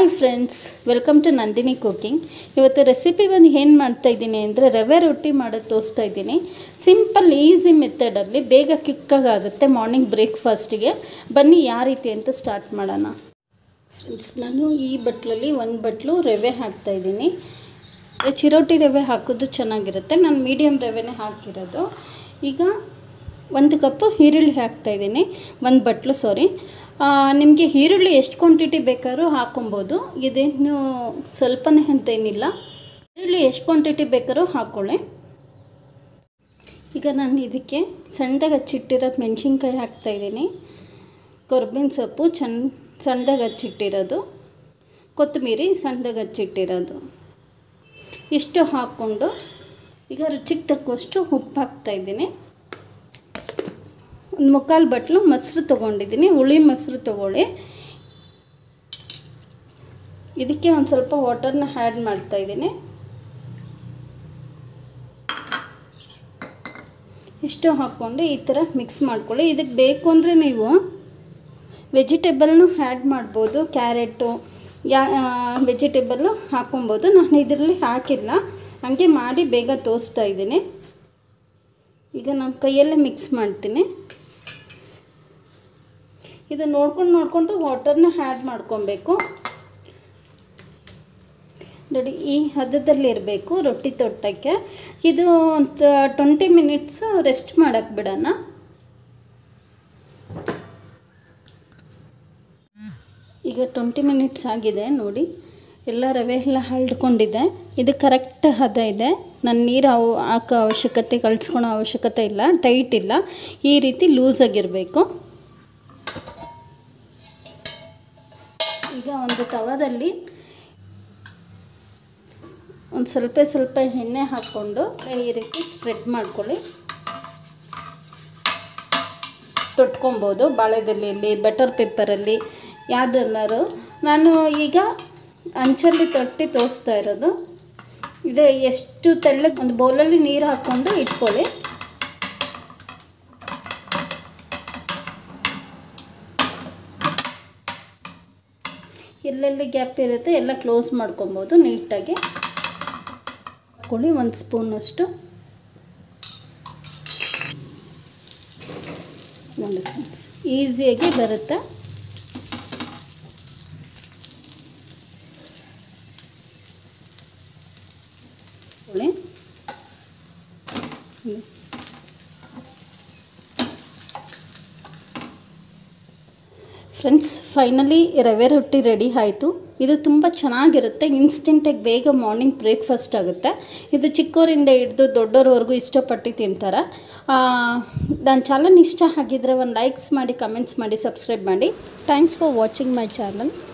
hi friends welcome to Nandini cooking ಇವತ್ತು recipe ಒಂದು ಏನು ಮಾಡ್ತಾ ಇದ್ದೀನಿ ಅಂದರೆ ರವೆ ರೊಟ್ಟಿ ಮಾಡೋದು ತೋರಿಸ್ತಾ ಇದ್ದೀನಿ ಸಿಂಪಲ್ ಈಸಿ ಮೆಥಡಲ್ಲಿ ಬೇಗ ಕ್ವಿಕ್ಕಾಗಿ ಆಗುತ್ತೆ ಮಾರ್ನಿಂಗ್ ಬ್ರೇಕ್ಫಾಸ್ಟಿಗೆ ಬನ್ನಿ ಯಾವ ರೀತಿ ಅಂತ ಸ್ಟಾರ್ಟ್ ಮಾಡೋಣ ಫ್ರೆಂಡ್ಸ್ ನಾನು ಈ ಬಟ್ಲಲ್ಲಿ ಒಂದು ಬಟ್ಲು ರವೆ ಹಾಕ್ತಾ ಇದ್ದೀನಿ ಚಿರೋಟಿ ರವೆ ಹಾಕೋದು ಚೆನ್ನಾಗಿರುತ್ತೆ ನಾನು ಮೀಡಿಯಮ್ ರವೆನೇ ಹಾಕಿರೋದು ಈಗ ಒಂದು ಕಪ್ಪು ಈರುಳ್ಳಿ ಹಾಕ್ತಾಯಿದ್ದೀನಿ ಒಂದು ಬಟ್ಲು ಸಾರಿ ನಿಮಗೆ ಈರುಳ್ಳಿ ಎಷ್ಟು ಕ್ವಾಂಟಿಟಿ ಬೇಕಾದ್ರೂ ಹಾಕೊಬೋದು ಇದೇನು ಸ್ವಲ್ಪನೇ ಅಂತೇನಿಲ್ಲ ಈರುಳ್ಳಿ ಎಷ್ಟು ಕ್ವಾಂಟಿಟಿ ಬೇಕಾದ್ರೂ ಹಾಕ್ಕೊಳ್ಳಿ ಈಗ ನಾನು ಇದಕ್ಕೆ ಸಣ್ಣದಾಗಿ ಹಚ್ಚಿಟ್ಟಿರೋ ಮೆಣಸಿನ್ಕಾಯಿ ಹಾಕ್ತಾಯಿದ್ದೀನಿ ಕೊರ್ಬೇವಿನ ಸೊಪ್ಪು ಚೆನ್ನ ಸಣ್ಣದಾಗಿ ಹಚ್ಚಿಟ್ಟಿರೋದು ಕೊತ್ತಂಬರಿ ಸಣ್ಣದಾಗಿ ಹಚ್ಚಿಟ್ಟಿರೋದು ಇಷ್ಟು ಹಾಕ್ಕೊಂಡು ಈಗ ರುಚಿಗೆ ತಕ್ಕಷ್ಟು ಉಪ್ಪು ಹಾಕ್ತಾಯಿದ್ದೀನಿ ಒಂದು ಮುಕ್ಕಾಲು ಬಟ್ಲು ಮೊಸರು ತೊಗೊಂಡಿದ್ದೀನಿ ಹುಳಿ ಮೊಸರು ತೊಗೊಳ್ಳಿ ಇದಕ್ಕೆ ಒಂದು ಸ್ವಲ್ಪ ವಾಟರ್ನ ಆ್ಯಡ್ ಮಾಡ್ತಾಯಿದ್ದೀನಿ ಇಷ್ಟು ಹಾಕ್ಕೊಂಡು ಈ ಥರ ಮಿಕ್ಸ್ ಮಾಡ್ಕೊಳ್ಳಿ ಇದಕ್ಕೆ ಬೇಕು ಅಂದರೆ ನೀವು ವೆಜಿಟೇಬಲ್ನು ಆ್ಯಡ್ ಮಾಡ್ಬೋದು ಕ್ಯಾರೆಟು ಯಾ ವೆಜಿಟೇಬಲ್ಲು ಹಾಕೊಬೋದು ನಾನು ಇದರಲ್ಲಿ ಹಾಕಿಲ್ಲ ಹಾಗೆ ಮಾಡಿ ಬೇಗ ತೋರಿಸ್ತಾ ಇದ್ದೀನಿ ಈಗ ನಾನು ಕೈಯಲ್ಲೇ ಮಿಕ್ಸ್ ಮಾಡ್ತೀನಿ ಇದು ನೋಡ್ಕೊಂಡು ನೋಡಿಕೊಂಡು ವಾಟರ್ನ ಆ್ಯಡ್ ಮಾಡ್ಕೊಬೇಕು ನೋಡಿ ಈ ಹದದಲ್ಲಿ ಇರಬೇಕು ರೊಟ್ಟಿ ತೊಟ್ಟಕ್ಕೆ ಇದು ಒಂದು ಟ್ವೆಂಟಿ ಮಿನಿಟ್ಸು ರೆಸ್ಟ್ ಮಾಡೋಕ್ಕೆ ಬಿಡೋಣ ಈಗ ಟ್ವೆಂಟಿ ಮಿನಿಟ್ಸ್ ಆಗಿದೆ ನೋಡಿ ಎಲ್ಲ ರವೆ ಎಲ್ಲ ಹರಡ್ಕೊಂಡಿದೆ ಇದು ಕರೆಕ್ಟ್ ಹದ ಇದೆ ನಾನು ನೀರು ಅವು ಹಾಕೋ ಅವಶ್ಯಕತೆ ಕಳಿಸ್ಕೊಳೋ ಅವಶ್ಯಕತೆ ಇಲ್ಲ ಟೈಟ್ ಇಲ್ಲ ಈ ರೀತಿ ಲೂಸಾಗಿರಬೇಕು ಈಗ ಒಂದು ತವದಲ್ಲಿ ಒಂದು ಸ್ವಲ್ಪ ಸ್ವಲ್ಪ ಎಣ್ಣೆ ಹಾಕ್ಕೊಂಡು ಈ ರೀತಿ ಸ್ಪ್ರೆಡ್ ಮಾಡ್ಕೊಳ್ಳಿ ತೊಟ್ಕೊಬೋದು ಬಾಳೆದೆಲೆಯಲ್ಲಿ ಬಟರ್ ಪೇಪರಲ್ಲಿ ಯಾವುದೆಲ್ಲರೂ ನಾನು ಈಗ ಅಂಚಲ್ಲಿ ತೊಟ್ಟಿ ತೋರಿಸ್ತಾ ಇರೋದು ಇದೆ ಎಷ್ಟು ತೆಳ್ಳಗೆ ಒಂದು ಬೌಲಲ್ಲಿ ನೀರು ಹಾಕ್ಕೊಂಡು ಇಟ್ಕೊಳ್ಳಿ ಎಲ್ಲೆಲ್ಲಿ ಗ್ಯಾಪ್ ಇರುತ್ತೆ ಎಲ್ಲ ಕ್ಲೋಸ್ ಮಾಡ್ಕೊಬೋದು ನೀಟಾಗಿ ಹಾಕ್ಕೊಳ್ಳಿ ಒಂದು ಸ್ಪೂನಷ್ಟು ನೋಡಿ ಫ್ರೆಂಡ್ಸ್ ಈಸಿಯಾಗಿ ಬರುತ್ತೆ ಫ್ರೆಂಡ್ಸ್ ಫೈನಲಿ ರವೆ ರೊಟ್ಟಿ ರೆಡಿ ಆಯಿತು ಇದು ತುಂಬ ಚೆನ್ನಾಗಿರುತ್ತೆ ಇನ್ಸ್ಟೆಂಟಾಗಿ ಬೇಗ ಮಾರ್ನಿಂಗ್ ಬ್ರೇಕ್ಫಾಸ್ಟ್ ಆಗುತ್ತೆ ಇದು ಚಿಕ್ಕವರಿಂದ ಹಿಡಿದು ದೊಡ್ಡೋರವರೆಗೂ ಇಷ್ಟಪಟ್ಟು ತಿಂತಾರೆ ನನ್ನ ಚಾನಲ್ ಇಷ್ಟ ಆಗಿದ್ದರೆ ಒಂದು ಲೈಕ್ಸ್ ಮಾಡಿ ಕಮೆಂಟ್ಸ್ ಮಾಡಿ ಸಬ್ಸ್ಕ್ರೈಬ್ ಮಾಡಿ thanks for watching my channel